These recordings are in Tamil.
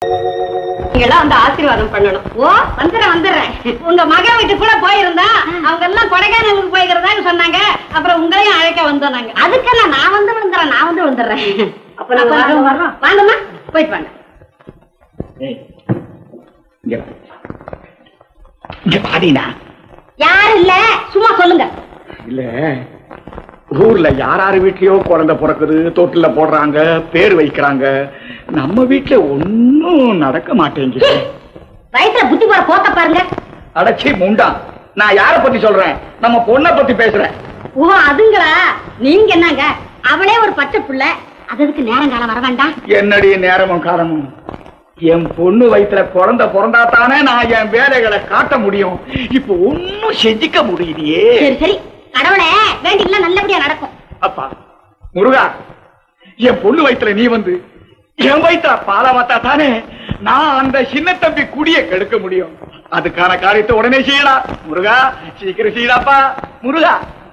நீங்களாம் வந்து ஆசீர்வாதம் பண்ணணும் ஓ வந்துடுறேன் வந்துடுறேன் உங்க மக வீட்டுக்குள்ள போயிருந்தா அவங்க எல்லாம் கொடைக்கானலுக்கு போய்க்கிறதாக சொன்னாங்க அப்புறம் உங்களையும் அழைக்க வந்தோம் நாங்க அதுக்கெல்லாம் நான் வந்து விழுந்துறேன் நான் வந்து விழுந்துடுறேன் அப்ப நாங்க வரோம் வரோம் வாங்கம்மா போயிட்டு வாங்க ஏய், இங்க வா. இங்க பாடினா யாரும் இல்ல சும்மா சொல்லுங்க இல்ல ஊர்ல யார் யார் வீட்லயோ குழந்தை பிறக்குது தொட்டில போடுறாங்க பேர் வைக்கிறாங்க நம்ம வீட்டுல ஒன்னும் நடக்க மாட்டேங்குது வயசுல புத்தி போற போக்க பாருங்க அடச்சி முண்டா நான் யார பத்தி சொல்றேன் நம்ம பொண்ணை பத்தி பேசுறேன் ஓ அதுங்களா நீங்க என்னங்க அவளே ஒரு பச்சை புள்ள அதுக்கு நேரம் காலம் வர வேண்டாம் என்னடி நேரமும் காலமும் என் பொண்ணு வயித்துல குழந்தை பிறந்தா தானே நான் என் வேலைகளை காட்ட முடியும் இப்ப ஒன்னும் செஞ்சுக்க முடியலையே சரி சரி கடவுளே வேண்டிக்கலாம் நல்லபடியா நடக்கும் அப்பா முருகா என் பொண்ணு வயித்துல நீ வந்து என் வயித்துல பால மாத்தா தானே நான் அந்த சின்ன தம்பி குடிய கெடுக்க முடியும் அதுக்கான காரியத்தை உடனே செய்யடா முருகா சீக்கிரம் செய்யடாப்பா முருகா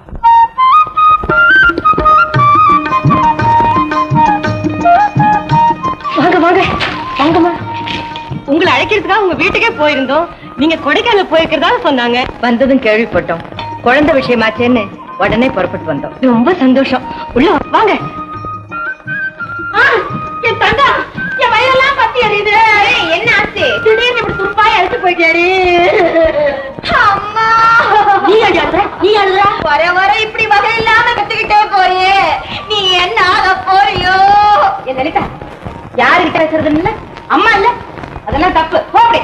வாங்க வாங்க வாங்கம்மா உங்களை அழைக்கிறதுக்காக உங்க வீட்டுக்கே போயிருந்தோம் நீங்க கொடைக்கானல் போயிருக்கிறதா சொன்னாங்க வந்ததும் கேள்விப்பட்டோம் குழந்தை விஷயமாச்சேன்னு உடனே புறப்பட்டு வந்தோம் ரொம்ப சந்தோஷம் உள்ள வா- வாங்க ஆ, என் தங்கம் என் வயலெல்லாம் பத்தி எரியுது என்ன ஆச்சு திடீர்னு இப்படி துருப்பாய் அழைச்சு போயிட்டாரு அம்மா நீ அழுதுற நீ அழுதுற வர வர இப்படி வகை இல்லாம கத்துக்கிட்டே போறியே நீ என்ன ஆக போறியோ என் லலிதா யாரு கிட்ட பேசுறது இல்ல அம்மா இல்ல அதெல்லாம் தப்பு போப்படி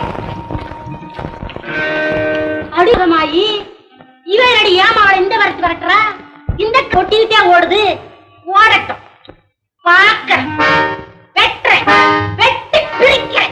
அடிதமாயி இவன் அடி ஏமாவள இந்த வரத்து வரட்டுறா இந்த கொட்டிக்கிட்டே ஓடுது ஓடட்டும் பார்க்க வெட்டுறேன் வெட்டி பிரிக்கிறேன்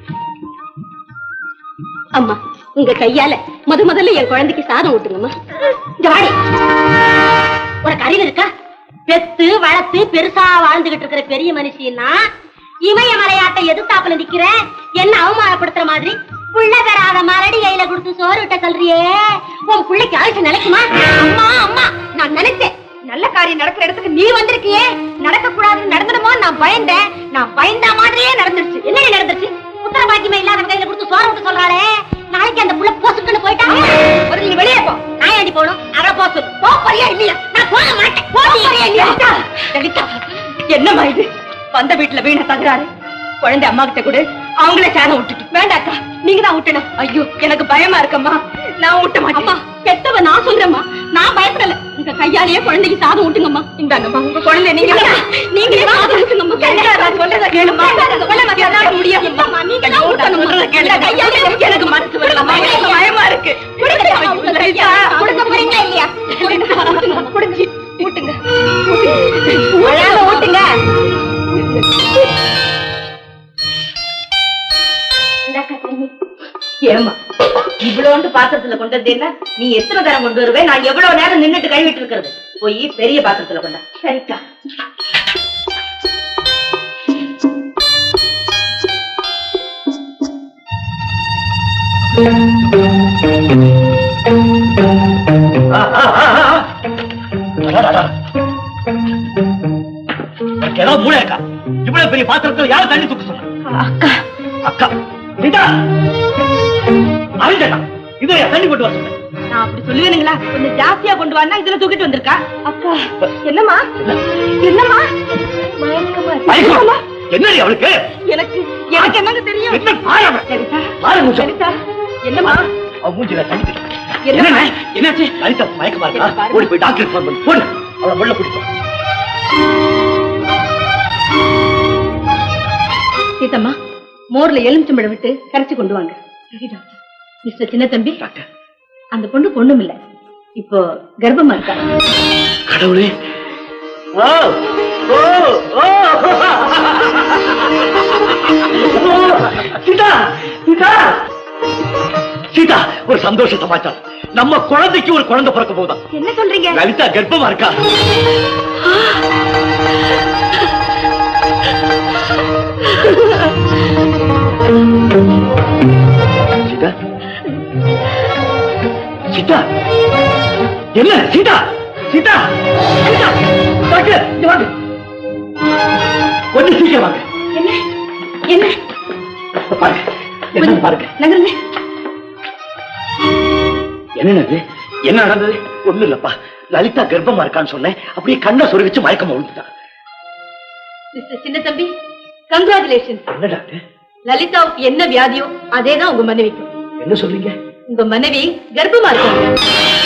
அம்மா உங்க கையால முத முதல்ல என் குழந்தைக்கு சாதம் ஊட்டுங்கம்மா இங்க வாடி உனக்கு அறிவு இருக்கா பெத்து வளர்த்து பெருசா வாழ்ந்துகிட்டு இருக்கிற பெரிய மனுஷின்னா இமய மலையாட்ட எதிர்த்தாப்புல நிக்கிற என்ன அவமானப்படுத்துற மாதிரி புள்ள பெறாத மரடி கையில கொடுத்து சோறு விட்ட சொல்றியே உன் பிள்ளைக்கு ஆயுசு நினைக்குமா அம்மா அம்மா நான் நினைச்சேன் நல்ல காரியம் நடக்கிற இடத்துக்கு நீ வந்திருக்கியே நடக்க கூடாதுன்னு நடந்துடுமோ நான் பயந்தேன் நான் பயந்த மாதிரியே நடந்துருச்சு என்னடி நடந்துருச்சு உத்தர பாக்கியமே இல்லாத கையில கொடுத்து சோறு விட்டு சொல்றாளே நாளைக்கு அந்த புள்ள போசுக்குன்னு போயிட்டா ஒரு நீ வெளியே போ நான் ஏடி போகணும் அவளை போ சொல்லு போ போறியா இல்லையா நான் போக மாட்டேன் போறியா இல்லையா லலிதா என்னம்மா இது வந்த வீட்டுல வீண தகுறாரு குழந்தை அம்மா கிட்ட கூட அவங்களே சாதம் விட்டுட்டு வேண்டாக்கா நீங்க தான் விட்டணும் ஐயோ எனக்கு பயமா இருக்கம்மா நான் விட்ட மாட்டேன் அம்மா பெத்தவ நான் சொல்றேம்மா நான் பயப்படல உங்க கையாலேயே குழந்தைக்கு சாதம் விட்டுங்கம்மா இந்தாங்கம்மா உங்க குழந்தை நீங்க நீங்களே சாதம் விட்டுங்கம்மா நான் சொல்றத கேளுமா சொல்ல மாட்டேன் முடியாது நீங்க தான் ஊட்டணும் கேளுங்க கையாலே எனக்கு மனசு வரலம்மா எனக்கு பயமா இருக்கு கொடுக்க போறீங்களா இல்லையா கொடுங்க ஊட்டுங்க ஊட்டுங்க ஊட்டுங்க ஏமா இவ்வளோண்டு பாத்திரத்துல கொண்டு வந்தேன்னா நீ எத்தனை தரம் கொண்டு வருவே நான் எவ்வளவு நேரம் நின்னுட்டு கழுவிட்டு இருக்கிறது போய் பெரிய பாத்திரத்துல கொண்டா சரிக்கா ஏதாவது மூளை இருக்கா இவ்வளவு பெரிய பாத்திரத்துல யாரும் தண்ணி தூக்க சொன்னா அக்கா அக்கா சீதா அழுதா இது தண்ணி கொண்டு வர சொன்னேன் நான் அப்படி சொல்லுவேனுங்களா கொஞ்சம் ஜாஸ்தியா கொண்டு வரனா இதுல தூக்கிட்டு வந்திருக்கா அக்கா என்னம்மா என்னம்மா பயங்கரமா. என்னடி அவளுக்கு எனக்கு எனக்கு என்னங்க தெரியும் என்ன பாரு லலிதா பாரு மூச்சா. லலிதா என்னம்மா அவ மூஞ்சில தண்ணி தெளி. என்னம்மா? என்ன என்னாச்சு லலிதா மயக்கமா இருக்கா என்ன பாரு. ஓடி போய் டாக்டர் ஃபோன் பண்ணு போடு அவளை உள்ள பிடிக்கும் சீதம்மா மோர்ல எலுமிச்சம்பழம் விட்டு கரைச்சு கொண்டு வாங்க மிஸ்டர் சின்ன தம்பி டாக்டர் அந்த பொண்ணு பொண்ணும் இல்ல இப்போ கர்ப்பமா இருக்கா கடவுளே ஓ ஓ ஓ சீதா சீதா சீதா ஒரு சந்தோஷ சமாச்சாரம் நம்ம குழந்தைக்கு ஒரு குழந்தை பிறக்க போதா என்ன சொல்றீங்க லலிதா கர்ப்பமா இருக்கா சீதா சீதா என்ன சீதா சீதா சீதா டாக்டர் இங்க வாங்க கொஞ்சம் சீக்கிரம் வாங்க என்ன என்ன என்னன்னு பாருங்க நகருங்க என்னது என்ன நடந்தது ஒண்ணு இல்லப்பா லலிதா கர்ப்பமா இருக்கான்னு சொன்னேன் அப்படியே கண்ணை சொருவிச்சு மயக்கம் விழுந்துட்டா மிஸ்டர் சின்ன தம்பி கங்க்ராச்சுலேஷன் என்ன டாக்டர் லலிதாவுக்கு என்ன வியாதியோ அதேதான் உங்க மனைவிக்கும் என்ன சொல்றீங்க உங்க மனைவி கர்ப்பமா இருக்காங்க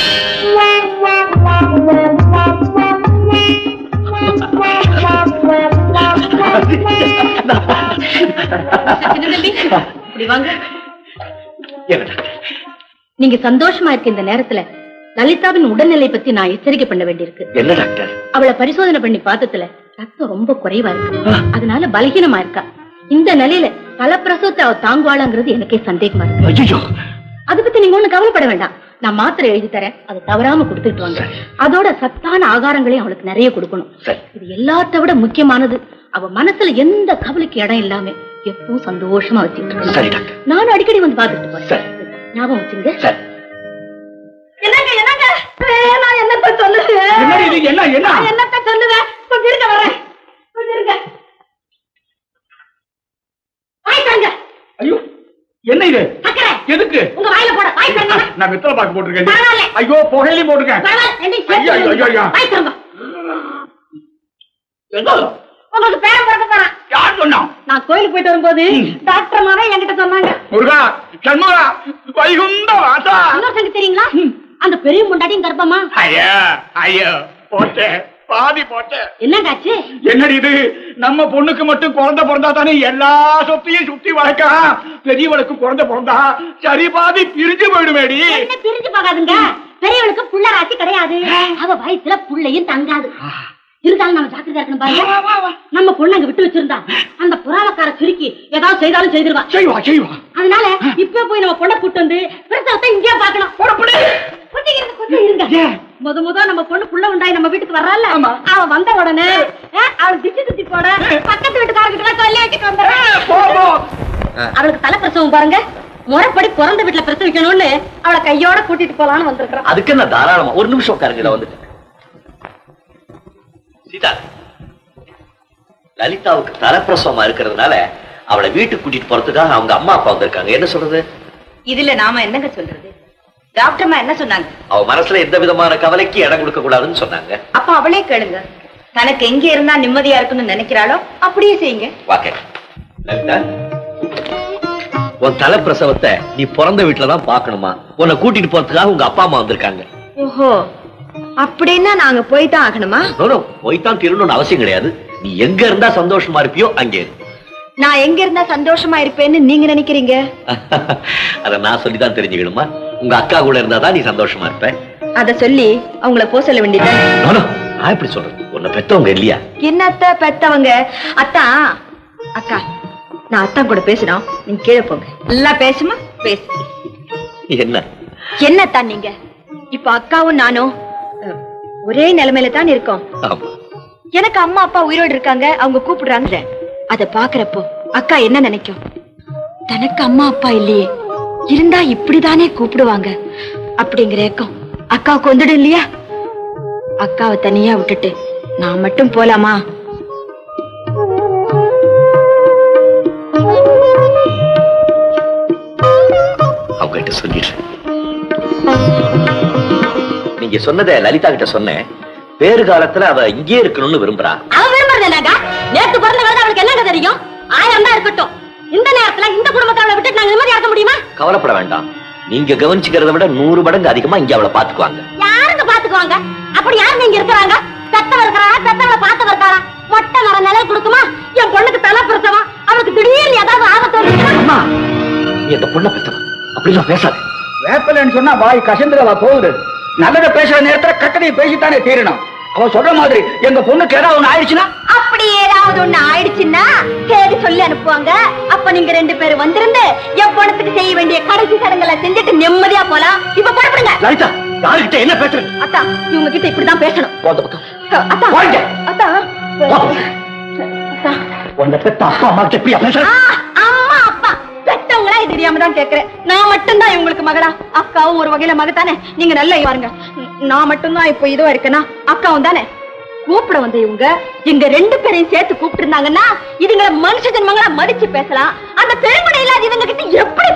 மிஸ்டர் சின்ன தம்பி இப்படி வாங்க என்ன டாக்டர் நீங்க சந்தோஷமா இருக்க இந்த நேரத்துல லலிதாவின் உடல்நிலை பத்தி நான் எச்சரிக்கை பண்ண வேண்டியிருக்கு என்ன டாக்டர் அவளை பரிசோதனை பண்ணி பார்த்ததுல ரத்தம் ரொம்ப குறைவா இருக்கு அதனால பலகீனமா இருக்கா இந்த நிலையில பல பிரசவத்தை அவ தாங்குவாளாங்கிறது எனக்கே சந்தேகமா இருக்கு ஐயோ அதை பத்தி நீங்க ஒண்ணு கவலைப்பட வேண்டாம் நான் மாத்திரை எழுதி தரேன் அதை தவறாம கொடுத்துட்டு வாங்க அதோட சத்தான ஆகாரங்களையும் அவளுக்கு நிறைய கொடுக்கணும் சரி இது எல்லாத்த விட முக்கியமானது அவ மனசுல எந்த கவலைக்கு இடம் இல்லாம எப்பவும் சந்தோஷமா வச்சுட்டு இருக்கணும். சரி டாக்டர் நானும் அடிக்கடி வந்து பாத்துட்டு போறேன் சரி. ஞாபகம் வச்சுங்க சரி என்னங்க என்னங்க நான் என்னத்த சொல்லுது என்ன இது என்ன என்ன என்னத்த சொல்லுவேன் கொஞ்சம் இருங்க வரேன் கொஞ்சம் இருங்க வாய் தரங்க ஐயோ என்ன இது சக்கரை எதுக்கு உங்க வாயில போட வாய் தரங்க நான் வெத்தலை பாக்கு போட்டிருக்கேன் பரவாயில்ல. ஐயோ புகையிலையும் போட்டிருக்கேன் பரவாயில்ல ரெண்டையும் ஐயோ, ஐயோ, ஐயோ, ஐயோ. சேர்த்து வாய் தரங்க என்ன? உங்களுக்கு பேரம் பிறக்க போறான் யார் சொன்னா நான் கோயிலுக்கு போயிட்டு வரும்போது டாக்டர் மாரே என்கிட்ட சொன்னாங்க முருகா சண்முகா வைகுந்த வாசா இன்னொரு சங்க தெரியுங்களா அந்த பெரிய முண்டாட்டியும் கர்ப்பமா ஐயா ஐயோ போட்டேன் பாதி போட்டேன் என்னங்காச்சு என்னடி இது நம்ம பொண்ணுக்கு மட்டும் குழந்தை பிறந்தா தானே எல்லா சொத்தையும் சுத்தி வளர்க்கா பெரியவளுக்கு குழந்தை பிறந்தா சரி பாதி பிரிஞ்சு போயிடுமேடி என்ன பிரிஞ்சு போகாதுங்க பெரியவளுக்கு புள்ள ராசி கிடையாது அவ வயசுல புள்ளையும் தங்காது இருந்தாலும் நம்ம ஜாக்கிரதையா இருக்கணும் பாருங்க நம்ம பொண்ணு அங்க விட்டு வச்சிருந்தா அந்த புறாவக்கார சுருக்கி ஏதாவது செய்தாலும் செய்திருவா செய்வா செய்வா அதனால இப்ப போய் நம்ம பொண்ணை கூட்டு வந்து பிரசவத்தை இங்கேயே பாக்கணும் கொஞ்சம் இருங்க கொஞ்சம் இருங்க ஏன்? முத முத நம்ம பொண்ணு புள்ள உண்டாய் நம்ம வீட்டுக்கு வர்றால ஆமா. அவ வந்த உடனே அஹ், அவள் திச்சு திச்சு போட பக்கத்து வீட்டுக்காரங்கிட்ட சொல்லி வச்சுட்டு வந்துடுறேன் போ போ அவளுக்கு தலை பிரசவம் பாருங்க முறைப்படி பிறந்த வீட்டுல பிரசவிக்கணும்னு அவளை கையோட கூட்டிட்டு போலான்னு வந்திருக்கிறோம் அதுக்கு என்ன தாராளமா ஒரு நிமிஷம் உட்காருங்க இதை வந்துட்டு சீதா லலிதாவுக்கு தலைப்பிரசவமா இருக்கிறதுனால அவளை வீட்டுக்கு கூட்டிட்டு போறதுக்காக அவங்க அம்மா அப்பா வந்திருக்காங்க என்ன சொல்றது இதுல நாம என்னங்க சொல்றது டாக்டர்மா என்ன சொன்னாங்க அவ மனசுல எந்த விதமான கவலைக்கு இடம் கொடுக்க கூடாதுன்னு சொன்னாங்க அப்ப அவளே கேளுங்க தனக்கு எங்க இருந்தா நிம்மதியா இருக்குன்னு நினைக்கிறாளோ அப்படியே செய்யுங்க வாக்க லலிதா உன் தலைப்பிரசவத்தை நீ பிறந்த வீட்டுல தான் பார்க்கணுமா உன்னை கூட்டிட்டு போறதுக்காக உங்க அப்பா அம்மா வந்திருக்காங்க ஓஹோ அப்படின்னா நாங்க போய்தான் ஆகணுமா நோ, நோ, போய்த்தான் திருடணும்னு அவசியம் கிடையாது நீ எங்க இருந்தா சந்தோஷமா இருப்பியோ அங்கே இரு. நான் எங்க இருந்தா சந்தோஷமா இருப்பேன்னு நீங்க நினைக்கிறீங்க அத நான் சொல்லிதான் தெரிஞ்சுக்கணுமா உங்க அக்கா கூட இருந்தாதான் நீ சந்தோஷமா இருப்ப அத சொல்லி அவங்கள போ சொல்ல வேண்டியது நோ, நோ, நான் எப்படி சொல்றது உன்னை பெத்தவங்க இல்லையா என்னத்த பெத்தவங்க அத்தா அக்கா நான் அத்தான் கூட பேசுறோம் நீங்க கீழே போங்க நல்லா பேசுமா பேசு என்ன என்னத்தான் நீங்க இப்ப அக்காவும் நானும் அஹ், ஒரே நிலைமையில தான் இருக்கோம் ஆமா எனக்கு அம்மா அப்பா உயிரோடு இருக்காங்க அவங்க கூப்பிடுறாங்க அத பாக்குறப்போ அக்கா என்ன நினைக்கும் தனக்கு அம்மா அப்பா இல்லையே இருந்தா இப்படிதானே கூப்பிடுவாங்க அப்படிங்கிற ஏக்கம் அக்காவுக்கு வந்துடும் இல்லையா அக்காவை தனியா விட்டுட்டு நான் மட்டும் போலாமா அவங்க கிட்ட சொல்லிடுறேன் நீங்க சொன்னதை லலிதா கிட்ட சொன்னேன் பேறு காலத்துல அவ இங்கே இருக்கணும்னு விரும்புறா அவ விரும்புறது என்னங்க நேத்து பிறந்த விரதம் அவளுக்கு என்னங்க தெரியும் ஆயிரம் தான் இருக்கட்டும் இந்த நேரத்துல இந்த குடும்பத்தை அவளை விட்டு நாங்க நிம்மதியா இருக்க முடியுமா கவலைப்பட வேண்டாம் நீங்க கவனிச்சுக்கிறத விட நூறு மடங்கு அதிகமா இங்க அவளை பாத்துக்குவாங்க யாருங்க பாத்துக்குவாங்க அப்படி யாருங்க இங்க இருக்கிறாங்க பெத்தவ இருக்கிறாரா பெத்தவளை பார்த்தவ இருக்காரா மொட்டை மர நிலை கொடுக்குமா என் பொண்ணுக்கு தலை பிரசவம் அவளுக்கு திடீர்னு ஏதாவது ஆபத்து வந்துச்சுன்னா அம்மா நீ அந்த பொண்ணை பெத்தவன் அப்படிலாம் பேசாத வேப்பலன்னு சொன்னா வாய் கசந்துடவா போகுது நல்லதை பேசுற நேரத்துல கட்டதையை பேசித்தானே தீரணும் அவ சொல்ற மாதிரி எங்க பொண்ணுக்கு ஏதாவது ஒண்ணு ஆயிடுச்சுன்னா அப்படி ஏதாவது ஒண்ணு ஆயிடுச்சுன்னா தேடி சொல்லி அனுப்புவாங்க அப்ப நீங்க ரெண்டு பேரும் வந்திருந்து என் பொண்ணத்துக்கு செய்ய வேண்டிய கடைசி சடங்குகளை செஞ்சுட்டு நிம்மதியா போலாம் இப்ப புறப்படுங்க லலிதா யாருகிட்ட என்ன பேசுற அத்தா இவங்க கிட்ட இப்படிதான் பேசணும் போந்த பக்கம் அத்தா போங்க. அத்தா போ. அத்தா உன்னை பெத்த அப்பா அம்மா கிட்ட எப்படியா பேசுற ஆ, அம்மா அப்பா பெத்தவங்களா இது தெரியாம தான் கேக்குறேன் நான் மட்டும்தான் இவங்களுக்கு மகளா அக்காவும் ஒரு வகையில மகத்தானே நீங்க நல்லா பாருங்க நான் மட்டும்தான் இப்போ இதுவா இருக்கேனா அக்காவும் தானே கூப்பிட வந்த இவங்க எங்க ரெண்டு பேரையும் சேர்த்து கூப்பிட்டு இருந்தாங்கன்னா இதுங்களை மனுஷ ஜென்மங்களா மதிச்சு பேசலாம் அந்த பெருமனை இல்லாத இவங்க கிட்ட எப்படி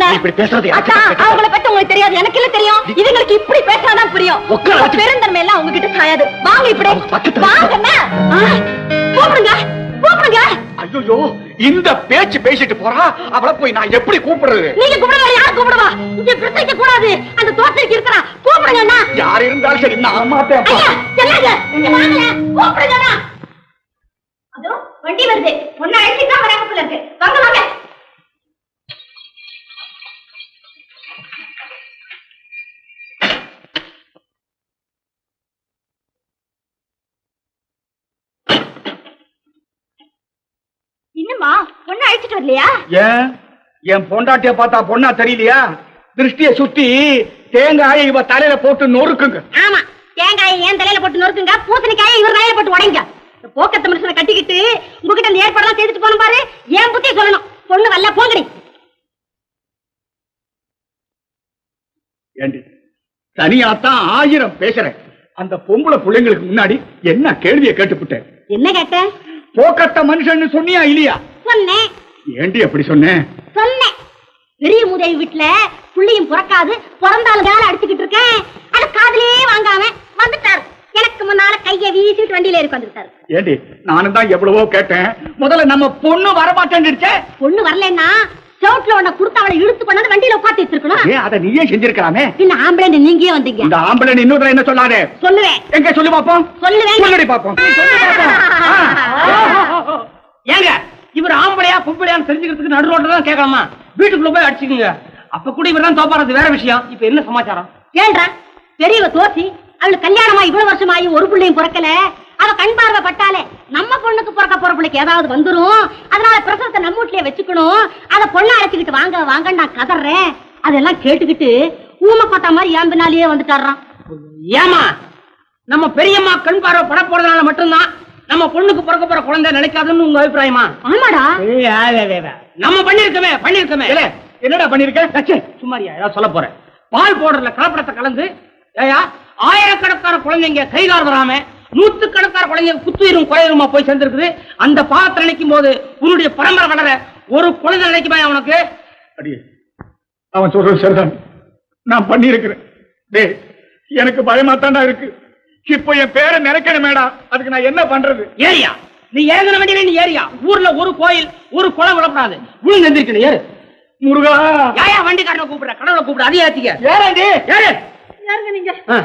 இப்படி பேசுறது எனக்கு அத்தா, கேட்காது. அவங்கள பத்தி உங்களுக்கு தெரியாது எனக்கு இல்ல தெரியும் இதுங்களுக்கு இப்படி பேசினாதான் புரியும் உட்கார உங்க வச்சு- பெருந்தன்மை எல்லாம் உங்ககிட்ட சாயாது வாங்க இப்படி அவங்க பக்கத்துல வாங்கண்ணா ஆ, கூப்பிடுங்க கூப்பிடுங்க ஐயோ இந்த பேச்சு பேசிட்டு போறா அவளை போய் நான் எப்படி கூப்பிடுறது நீங்க கூப்பிடுவா யார் கூப்பிடுவா இங்க பிரச்சனைக்க கூடாது அந்த தோட்டத்துக்கு இருக்கிறா கூப்பிடுங்க அண்ணா யார் இருந்தாலும் சரி நான் மாட்டேன் ஐயா செல்லாங்க இங்க வாங்கல கூப்பிடுங்க அண்ணா அதோ வண்டி வருது பொண்ணு அழைச்சிட்டு தான் வராங்க போல இருக்கு வாங்க வாங்க இன்னுமா பொண்ணு அழைச்சிட்டு வரலையா ஏன் என் பொண்டாட்டிய பார்த்தா பொண்ணா தெரியலையா திருஷ்டிய சுத்தி தேங்காயை இவ தலையில போட்டு நொறுக்குங்க ஆமா தேங்காயை ஏன் தலையில போட்டு நொறுக்குங்க பூசணிக்காயை இவர் தலையில போட்டு உடைங்க இந்த போக்கத்த மனுஷனை கட்டிக்கிட்டு உங்ககிட்ட இந்த ஏற்பாடெல்லாம் செய்துட்டு போன பாரு ஏன் புத்திய சொல்லணும் பொண்ணு வரல போங்கடி ஏண்டி தனியாத்தான் ஆயிரம் பேசுறேன் அந்த பொம்பளை பிள்ளைங்களுக்கு முன்னாடி என்ன கேள்வியை கேட்டுப்புட்டேன் என்ன கேட்ட போக்கத்த மனுஷன்னு சொன்னியா இல்லையா சொன்னேன் ஏண்டி அப்படி சொன்னேன் சொன்னேன் பெரிய மூதேவி வீட்டுல புள்ளியும் பிறக்காது பிறந்தாலும் வேலை அடிச்சுக்கிட்டு இருக்கேன் அது காதுலயே வாங்காம வந்துட்டாரு எனக்கு முன்னால கைய வீசிட்டு வண்டியில இருக்கு வந்துட்டாரு ஏண்டி நானும் தான் எவ்வளவோ கேட்டேன் முதல்ல நம்ம பொண்ணு வரமாட்டேன்னுச்சே பொண்ணு வரலன்னா சவுட்ல உன்னை கொடுத்து அவளை இழுத்து கொண்டாந்து வண்டியில உட்காந்து வச்சிருக்கணும் ஏன் அதை நீயே செஞ்சிருக்கலாமே பின்ன ஆம்பளை நீங்க வந்தீங்க இந்த ஆம்பளை இன்னொரு என்ன சொல்லாதே சொல்லுவேன் எங்க சொல்லி பாப்போம் சொல்லுவேன் சொல்லடி பாப்போம் சொல்லி பாப்போம் ஏங்க இவர் ஆம்பளையா பொம்பளையான்னு தெரிஞ்சுக்கிறதுக்கு நடு ரோட்ல தான் கேட்கலாமா வீட்டுக்குள்ள போய் அடிச்சுக்குங்க அப்ப கூட இவர் தான் தோப்பாறது வேற விஷயம் இப்ப என்ன சமாச்சாரம் ஏன்றா பெரியவ தோசி அவளுக்கு கல்யாணமா இவ்வளவு வருஷம் ஆகி ஒரு பிள்ளையும் பிறக்கல அவ கண் பார்வை பட்டாலே நம்ம பொண்ணுக்கு பிறக்க போற பிள்ளைக்கு ஏதாவது வந்துரும் அதனால பிரசவத்தை நம்ம வீட்லயே வச்சுக்கணும் அத பொண்ணை அழைச்சுக்கிட்டு வாங்க வாங்க நான் கதறேன் அதெல்லாம் கேட்டுக்கிட்டு ஊமை கொட்டா மாதிரி என் பின்னாலேயே வந்துட்டாராம் ஏமா நம்ம பெரியம்மா கண் பார்வை பட போறதுனால மட்டும்தான் நம்ம பொண்ணுக்கு பிறக்க போற குழந்தை நினைக்காதுன்னு உங்க அபிப்பிராயமா ஆமாடா நம்ம பண்ணிருக்கமே பண்ணிருக்கமே ஏலே, என்னடா பண்ணிருக்க சும்மாரியா ஏதாவது சொல்ல போறேன் பால் பவுடர்ல கலப்படத்தை கலந்து ஏயா ஆயிரக்கணக்கான குழந்தைங்க கைகால் வராம நூத்துக்கணக்கான குழந்தைங்க குத்துயிரும் குறையுமா போய் சேர்ந்திருக்குது அந்த பாத்திரம் நினைக்கும் போது உன்னுடைய பரம்பரை வளர ஒரு குழந்தை நினைக்குமா உனக்கு அடியே அவன் சொல்றது சரிதான் நான் பண்ணிருக்கிறேன் டேய் எனக்கு பயமாத்தாண்டா இருக்கு இப்போ என் பேரை நினைக்கணுமேடா அதுக்கு நான் என்ன பண்றது ஏரியா நீ ஏறின வண்டியில நீ ஏரியா ஊர்ல ஒரு கோயில் ஒரு குளம் விடப்படாது விழுந்து எந்திரிக்கணும் ஏறு முருகா யாயா வண்டிக்காரனை கூப்பிடுற கடவுளை கூப்பிடுற அதே ஏத்திக்க ஏறாண்டி ஏறு யாருங்க நீங்க ஆ.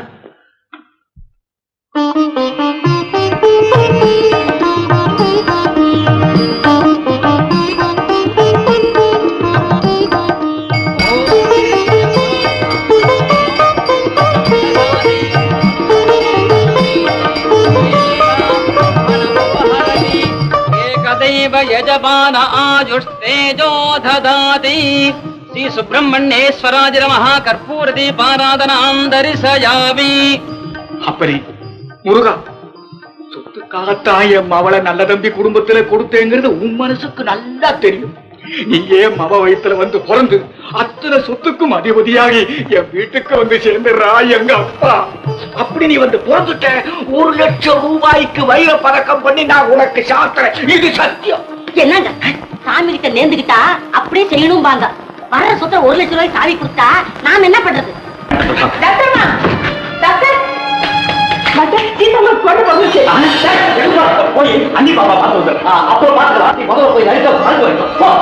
एकदैव यजमान आयुष्तेजो ददाति श्री सुब्रह्मण्येश्वराज नमः कर्पूरदीपाराधनां दर्शयामि அப்படி முருகா சொத்துக்காகத்தான் என் மவளை நல்ல தம்பி குடும்பத்துல கொடுத்தேங்கிறது உன் மனசுக்கு நல்லா தெரியும் நீ ஏன் மவ வயித்துல வந்து பிறந்து அத்தனை சொத்துக்கும் அதிபதியாகி என் வீட்டுக்கு வந்து சேர்ந்துடுறா எங்க அப்பா அப்படி நீ வந்து பிறந்துட்ட ஒரு லட்சம் ரூபாய்க்கு வைர பதக்கம் பண்ணி நான் உனக்கு சாத்துறேன் இது சத்தியம் என்னங்க சாமி கிட்ட நேர்ந்துகிட்டா அப்படியே செய்யணும் பாங்க வர்ற சொத்தை ஒரு லட்சம் ரூபாய் சாவி கொடுத்தா நாம என்ன பண்றது டாக்டர்மா டாக்டர் டாக்டர் சீத்தம்மா கொண்டு வந்துச்சு போய் அன்னி பாப்பா பார்த்து வந்துடுறேன் அப்புறம் பார்த்துக்கலாம் நீ முதல்ல போய் நடிக்க வாழ்ந்து வைக்கும் போ.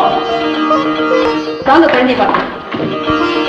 வாங்க குழந்தை பார்க்கலாம்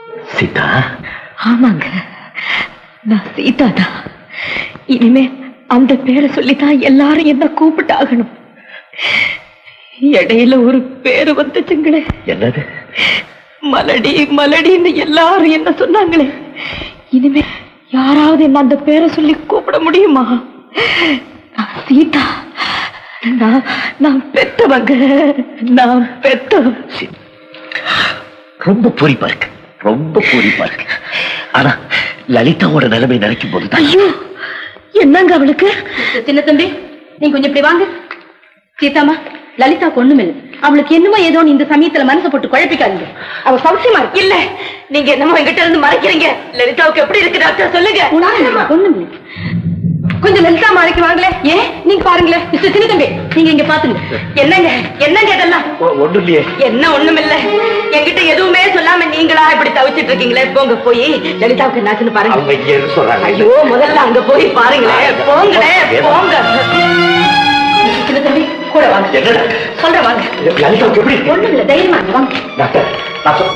ஆமாங்க நான் சீதா தான் இனிமே அந்த பேரை சொல்லிதான் எல்லாரும் என்ன கூப்பிட்டாகணும் இடையில ஒரு பேரு வந்துச்சுங்களே என்னது மலடி மலடின்னு எல்லாரும் என்ன சொன்னாங்களே இனிமே யாராவது என்ன அந்த பேரை சொல்லி கூப்பிட முடியுமா நான் சீதா நான் நான் பெத்தவங்க நான் பெத்தவங்க ரொம்ப பூரிப்பா இருக்கு ரொம்ப பூரிப்பா இருக்கு ஆனா லலிதாவோட நிலைமை நினைக்கும் போதுதான் ஐயோ என்னங்க அவளுக்கு சின்ன தம்பி நீங்க கொஞ்சம் இப்படி வாங்க சீதாமா லலிதா ஒண்ணுமில்ல அவளுக்கு என்னமோ ஏதோ இந்த சமயத்துல மனசை போட்டு குழப்பிக்காதீங்க அவ சௌசியமா இருக்கு இல்ல நீங்க என்னமோ எங்கிட்ட இருந்து மறைக்கிறீங்க லலிதாவுக்கு எப்படி இருக்கு டாக்டர் சொல்லுங்க ஒண்ணுமில்ல கொஞ்சம் லலிதா மாலைக்கு வாங்களே ஏன் நீங்க பாருங்களேன் மிஸ்டர் சின்ன தம்பி நீங்க இங்க பாத்துங்க என்னங்க என்னங்க இதெல்லாம் ஒண்ணு இல்லையே என்ன ஒண்ணுமில்ல என்கிட்ட எதுவுமே சொல்லாம நீங்களா இப்படி தவிச்சிட்டு இருக்கீங்களே போங்க போய் லலிதாவுக்கு என்னாச்சுன்னு பாருங்க அவங்க இங்க இருந்து சொல்றாங்க ஐயோ முதல்ல அங்க போய் பாருங்களேன் போங்களேன் போங்க மிஸ்டர் சின்ன தம்பி கூட வாங்க என்னடா சொல்றேன் வாங்க லலிதாவுக்கு எப்படி இருக்கு? ஒண்ணும் இல்ல தைரியமா இருங்க, வாங்க டாக்டர் நான் சொல்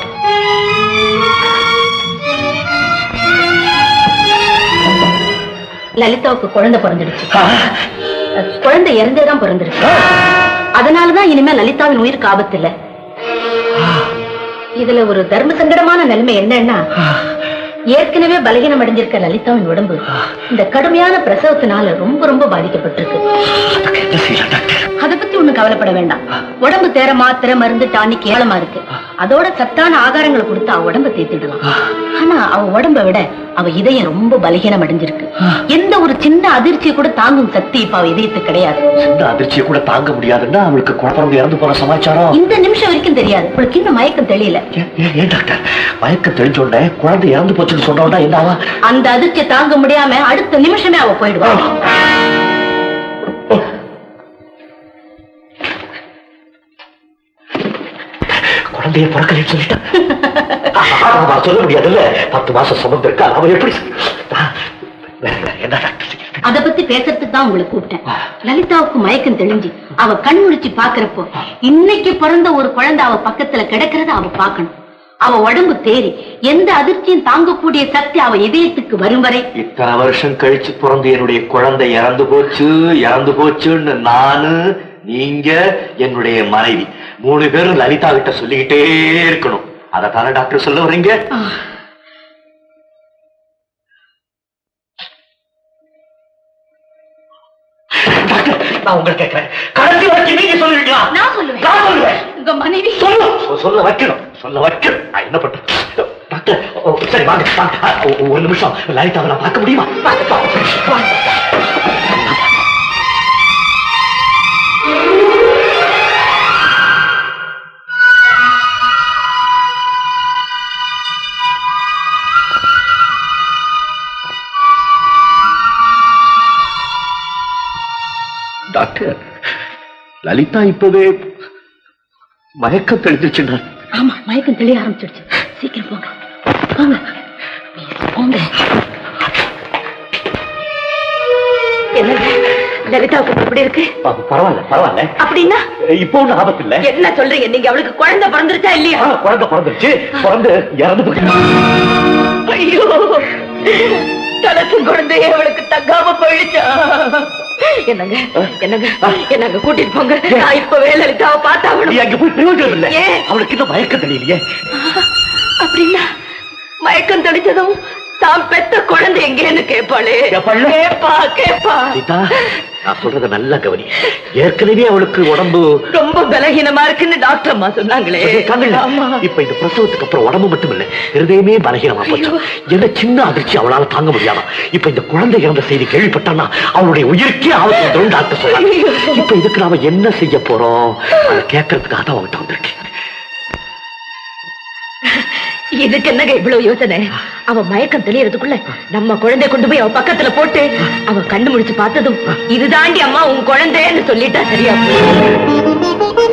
லலிதாவுக்கு குழந்தை பிறந்துடுச்சு ஆ, அஹ், குழந்தை இறந்தேதான் பிறந்துருக்கு அதனாலதான் இனிமே லலிதாவின் உயிருக்கு ஆபத்து இல்ல இதுல ஒரு தர்ம சங்கடமான நிலைமை என்னன்னா ஏற்கனவே பலகீனம் அடைஞ்சிருக்க லலிதாவின் உடம்பு இந்த கடுமையான பிரசவத்தினால ரொம்ப ரொம்ப பாதிக்கப்பட்டிருக்கு அதுக்கு என்ன செய்யலாம் டாக்டர் அத பத்தி ஒண்ணும் கவலைப்பட வேண்டாம் உடம்பு தேர மாத்திரை மருந்து டானி கேளமா இருக்கு அதோட சத்தான ஆகாரங்களை கொடுத்து அவ உடம்ப தேத்திடலாம் ஆனா அவ உடம்ப விட அவ இதயம் ரொம்ப பலகீனம் அடைஞ்சிருக்கு எந்த ஒரு சின்ன அதிர்ச்சியை கூட தாங்கும் சக்தி இப்ப அவ இதயத்துக்கு கிடையாது சின்ன அதிர்ச்சியை கூட தாங்க முடியாதுன்னா அவளுக்கு குழந்தை இறந்து போற சமாச்சாரம் இந்த நிமிஷம் வரைக்கும் தெரியாது உங்களுக்கு இன்னும் மயக்கம் தெரியல ஏன், ஏன், ஏன் டாக்டர் மயக்கம் தெரிஞ்ச உடனே குழந்தை இறந்து போச்சுன்னு சொன்ன உடனே என்ன ஆவா அந்த அதிர்ச்சியை தாங்க முடியாம அடுத்த நிமிஷமே அவ போயிடுவா குழந்தைய பிறக்கலைன்னு சொல்லிட்டா ஆமா, சொல்ல முடியாதுல்ல பத்து மாசம் சுமந்து இருக்கா அவன் எப்படி ஆ, வேற வேற என்ன டாக்டர் செய்யறது அத பத்தி பேசுறதுக்கு தான் உங்களை கூப்பிட்டேன் லலிதாவுக்கு மயக்கம் தெளிஞ்சு அவ கண் முழிச்சு பாக்குறப்போ இன்னைக்கு பிறந்த ஒரு குழந்தை அவ பக்கத்துல கிடக்கிறத அவ பார்க்கணும் அவ உடம்பு தேறி எந்த அதிர்ச்சியும் தாங்கக்கூடிய சக்தி அவ இதயத்துக்கு வரும் வரை இத்தனை வருஷம் கழிச்சு பிறந்து என்னுடைய குழந்தை இறந்து போச்சு இறந்து போச்சுன்னு நானு நீங்க என்னுடைய மனைவி மூணு பேரும் லலிதா கிட்ட சொல்லிக்கிட்டே இருக்கணும் அதத்தானே டாக்டர் சொல்ல வர்றீங்க டாக்டர் நான் உங்களை கேட்கிறேன் கடைசி வரைக்கும் நீங்க சொல்லுவீங்களா நான் சொல்லுவேன் நான் சொல்லுவேன் உங்க மனைவி சொல்லு சொ- சொல்ல வைக்கணும் சொல்ல வைக்கணும் நான் என்ன பண்றது டாக்டர் ஓ, சரி வாங்க வாங்க ஆ, ஒ- ஒரு நிமிஷம் லலிதாவை நான் பார்க்க முடியுமா வாங்க, வாங்க, வாங்க. டாக்டர் லலிதா இப்பவே மயக்கம் தெளிஞ்சிருச்சுன்னா ஆமா மயக்கம் தெளிய ஆரம்பிச்சிடுச்சு சீக்கிரம் போங்க போங்க போங்க என்னங்க லலிதாவுக்கு எப்படி இருக்கு ப- பரவாயில்ல பரவாயில்ல அப்படின்னா இப்போ ஒண்ணும் ஆபத்து இல்ல என்ன சொல்றீங்க நீங்க அவளுக்கு குழந்தை பிறந்துருச்சா இல்லையா ஆ, குழந்தை பிறந்துருச்சு பிறந்து இறந்து போயிட்டு ஐயோ தலத்து குழந்தைய அவளுக்கு தங்காம போயிடுச்சா என்னங்க என்னங்க என்னங்க கூட்டிட்டு போங்க நான் இப்பவே லலிதாவை நீ பார்த்தாகணும் அங்க போய் பிரயோஜனம் இல்ல ஏன்? அவளுக்கு இன்னும் மயக்கம் தெரியலையே அப்படின்னா மயக்கம் தெளிச்சதும் தான் பெத்த குழந்தை எங்கேன்னு கேட்பாளே கேட்பாளே? கேப்பா கேப்பா சீதா நான் சொல்றத நல்லா கவனி ஏற்கனவே அவளுக்கு உடம்பு ரொம்ப பலகீனமா இருக்குன்னு டாக்டர் அம்மா சொன்னாங்களே சொல்லியிருக்காங்கல்ல? ஆமா இப்ப இந்த பிரசவத்துக்கு அப்புறம் உடம்பு மட்டும் இல்ல இருதயமே பலகீனமா போச்சு என்ன சின்ன அதிர்ச்சி அவளால தாங்க முடியாம இப்ப இந்த குழந்தை இறந்த செய்தி கேள்விப்பட்டானா அவளுடைய உயிருக்கே ஆபத்து வந்துரும் டாக்டர் சொன்னாங்க இப்ப இதுக்கு நாம என்ன செய்ய போறோம் அதை கேட்கறதுக்காக தான் அவங்ககிட்ட வந்திருக்கேன் இதுக்கு என்னங்க இவ்வளவு யோசனை அவ மயக்கம் தெளியறதுக்குள்ள நம்ம குழந்தைய கொண்டு போய் அவ பக்கத்துல போட்டு அவ கண்ணு முடிச்சு பார்த்ததும் இதுதாண்டி அம்மா உன் குழந்தைன்னு சொல்லிட்டா சரியா போயிடும்.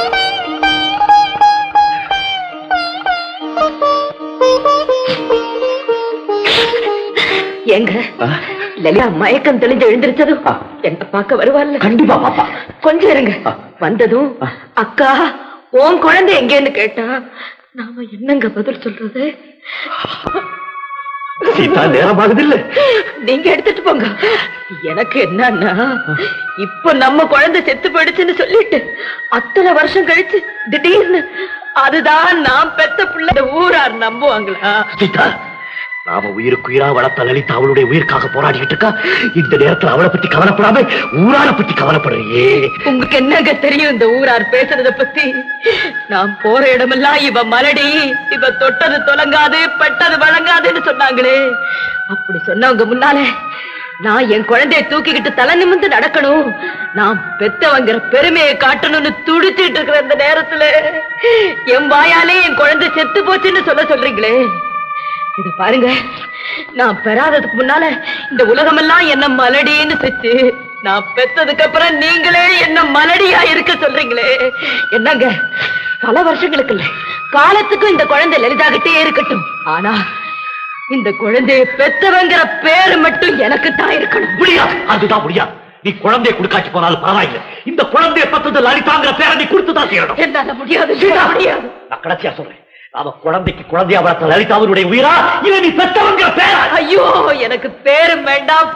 ஏங்க லலிதா மயக்கம் தெளிஞ்சு எழுந்திருச்சதும் என்ன பார்க்க வருவாள்ல கண்டிப்பா பாப்பா கொஞ்சம் இருங்க வந்ததும் அக்கா உன் குழந்தை எங்கேன்னு கேட்டா நாம என்னங்க பதில் சொல்றது சீதா நேரமாகுது இல்ல நீங்க எடுத்துட்டு போங்க எனக்கு என்னன்னா இப்ப நம்ம குழந்தை செத்து போயிடுச்சுன்னு சொல்லிட்டு அத்தனை வருஷம் கழிச்சு திடீர்னு அதுதான் நான் பெத்த பிள்ளை இந்த ஊரார் நம்புவாங்களா சீதா நாம உயிருக்கு உயிரா வளர்த்த லலிதா அவளுடைய உயிருக்காக போராடிக்கிட்டு இருக்கா இந்த நேரத்துல அவளை பத்தி கவலைப்படாம ஊரார பத்தி கவலைப்படுறியே உங்களுக்கு என்னங்க தெரியும் இந்த ஊரார் பேசுறத பத்தி நான் போற இடமெல்லாம் இவ மலடி இவ தொட்டது தொலங்காது பட்டது வழங்காதுன்னு சொன்னாங்களே அப்படி சொன்னவங்க முன்னால நான் என் குழந்தைய தூக்கிக்கிட்டு தலை நிமிந்து நடக்கணும் நான் பெத்தவங்கிற பெருமையை காட்டணும்னு துடிச்சிட்டு இருக்கிற இந்த நேரத்துல என் வாயாலே என் குழந்தை செத்து போச்சுன்னு சொல்ல சொல்றீங்களே இத பாருங்க நான் பெறாததுக்கு முன்னால இந்த உலகமெல்லாம் என்ன மலடின்னு செச்சு நான் பெத்ததுக்கு அப்புறம் நீங்களே என்ன மலடியா இருக்க சொல்றீங்களே என்னங்க பல வருஷங்களுக்கு இல்ல காலத்துக்கும் இந்த குழந்தை லலிதாகிட்டே இருக்கட்டும் ஆனா இந்த குழந்தைய பெத்தவங்கிற பேரு மட்டும் எனக்கு தான் இருக்கணும் முடியாது அதுதான் முடியாது நீ குழந்தைய கொடுக்காச்சு போனாலும் பரவாயில்லை இந்த குழந்தைய பத்தது லலிதாங்கிற பேரை நீ கொடுத்துதான் செய்யணும் என்னால முடியாது முடியாது நான் கடைசியா சொல்றேன் நாம குழந்தைக்கு குழந்தையா வளர்த்த லலிதாவினுடைய உயிரா இல்ல நீ பெத்தவங்கிற பேரா ஐயோ எனக்கு பேரும் வேண்டாம்